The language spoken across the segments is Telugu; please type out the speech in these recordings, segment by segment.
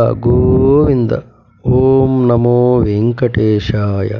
గోవింద ఓం నమో వెంకటేశాయ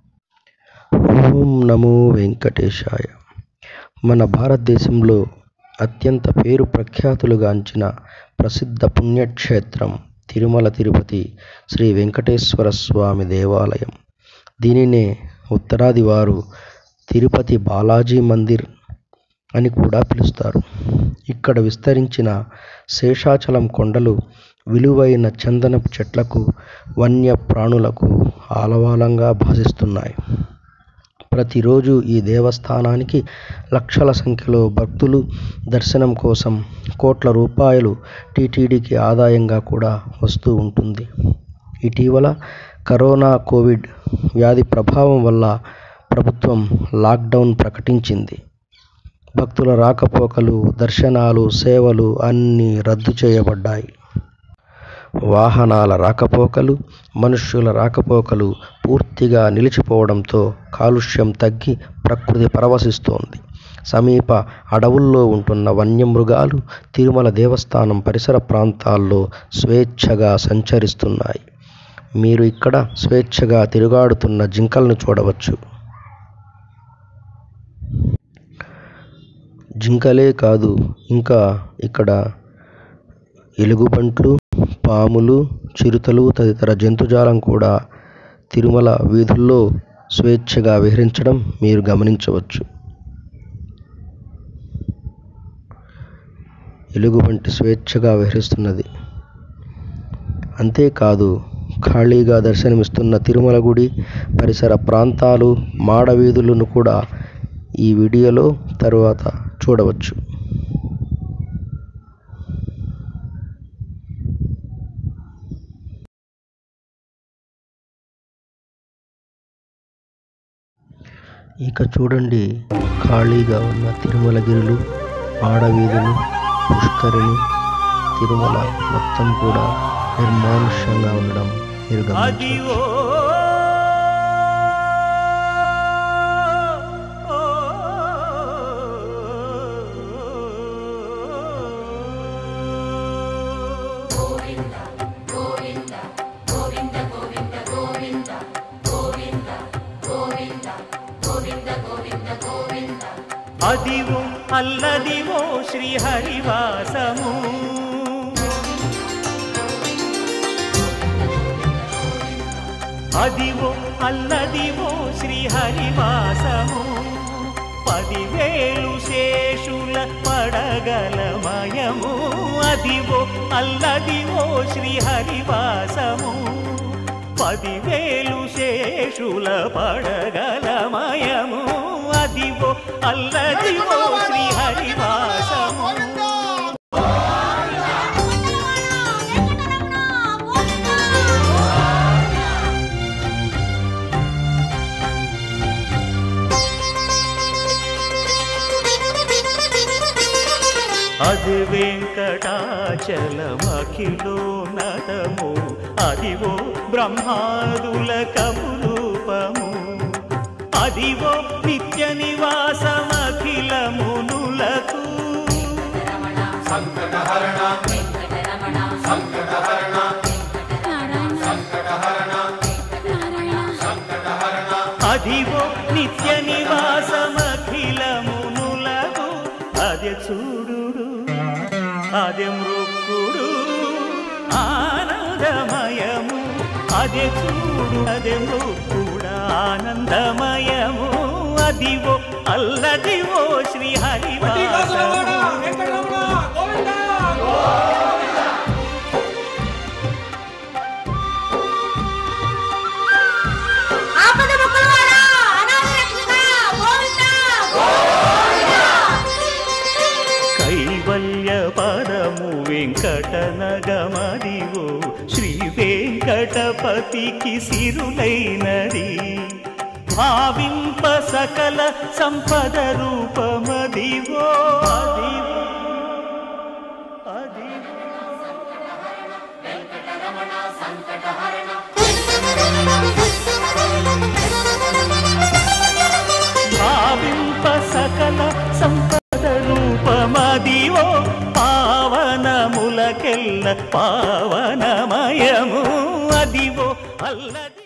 ఓం నమో వెంకటేశాయ మన భారతదేశంలో అత్యంత పేరు ప్రఖ్యాతులుగాంచిన ప్రసిద్ధ పుణ్యక్షేత్రం తిరుమల తిరుపతి శ్రీ వెంకటేశ్వర స్వామి దేవాలయం దీనినే ఉత్తరాది వారు తిరుపతి బాలాజీ మందిర్ అని కూడా పిలుస్తారు ఇక్కడ విస్తరించిన శేషాచలం కొండలు విలువైన చందనపు చెట్లకు వన్య ప్రాణులకు ఆలవాలంగా భాసిస్తున్నాయి ప్రతిరోజు ఈ దేవస్థానానికి లక్షల సంఖ్యలో భక్తులు దర్శనం కోసం కోట్ల రూపాయలు టీటీడీకి ఆదాయంగా కూడా వస్తూ ఉంటుంది ఇటీవల కరోనా కోవిడ్ వ్యాధి ప్రభావం వల్ల ప్రభుత్వం లాక్డౌన్ ప్రకటించింది భక్తుల రాకపోకలు దర్శనాలు సేవలు అన్నీ రద్దు చేయబడ్డాయి వాహనాల రాకపోకలు మనుష్యుల రాకపోకలు పూర్తిగా నిలిచిపోవడంతో కాలుష్యం తగ్గి ప్రకృతి పరవశిస్తోంది సమీప అడవుల్లో ఉంటున్న వన్యమృగాలు తిరుమల దేవస్థానం పరిసర ప్రాంతాల్లో స్వేచ్ఛగా సంచరిస్తున్నాయి మీరు ఇక్కడ స్వేచ్ఛగా తిరుగాడుతున్న జింకలను చూడవచ్చు జింకలే కాదు ఇంకా ఇక్కడ ఎలుగుబంట్లు పాములు చిరుతలు తదితర జంతుజాలం కూడా తిరుమల వీధుల్లో స్వేచ్ఛగా విహరించడం మీరు గమనించవచ్చు ఎలుగుబంటి స్వేచ్ఛగా విహరిస్తున్నది అంతేకాదు ఖాళీగా దర్శనమిస్తున్న తిరుమల గుడి పరిసర ప్రాంతాలు మాడవీధులను కూడా ఈ వీడియోలో తరువాత చూడవచ్చు ఇక చూడండి ఖాళీగా ఉన్న తిరుమలగిరులు మాడవీధులు పుష్కరిణి తిరుమల మొత్తం కూడా నిర్మానుష్యంగా ఉండడం మీరు గమనించవచ్చు అదివో అదివో అల్లదివో శ్రీహరివాసము అదివో అల్లదివో శ్రీహరివాసము పదివేలు శేషుల పడగలమయము అదివో అల్లదివో శ్రీహరివాసము పదివేలు శేషుల పడగలమయము అదివో అల్లదివో శ్రీహరివాసము అది వెంకటాచలమఖిలో నదము అదివో బ్రహ్మాదుల కమురూపము అదివో నిత్య నివాసమఖిలమునులకు అదివో నిత్య నివాసమఖిలమునులకు అదే చూడు అదే మృక్కుడు ఆనందమయము అదే చూడు అదే మృక్కుడు ఆనందమయము అదివో అల్లదివో శ్రీ హరివాసము ఆపద మొక్కలవాడా అనాథ రక్షక గోవిందా కైవల్య పదము వెంకటనగమదివో శ్రీ వెంకటపతికి సిరులైనది భావింప సకల సంపద రూపమదివో అదివో అదివో భావింప సకల సంపద రూపమదివో పావనముల ప్రాణులకెల్ల పావనమయము అదివో అల్లది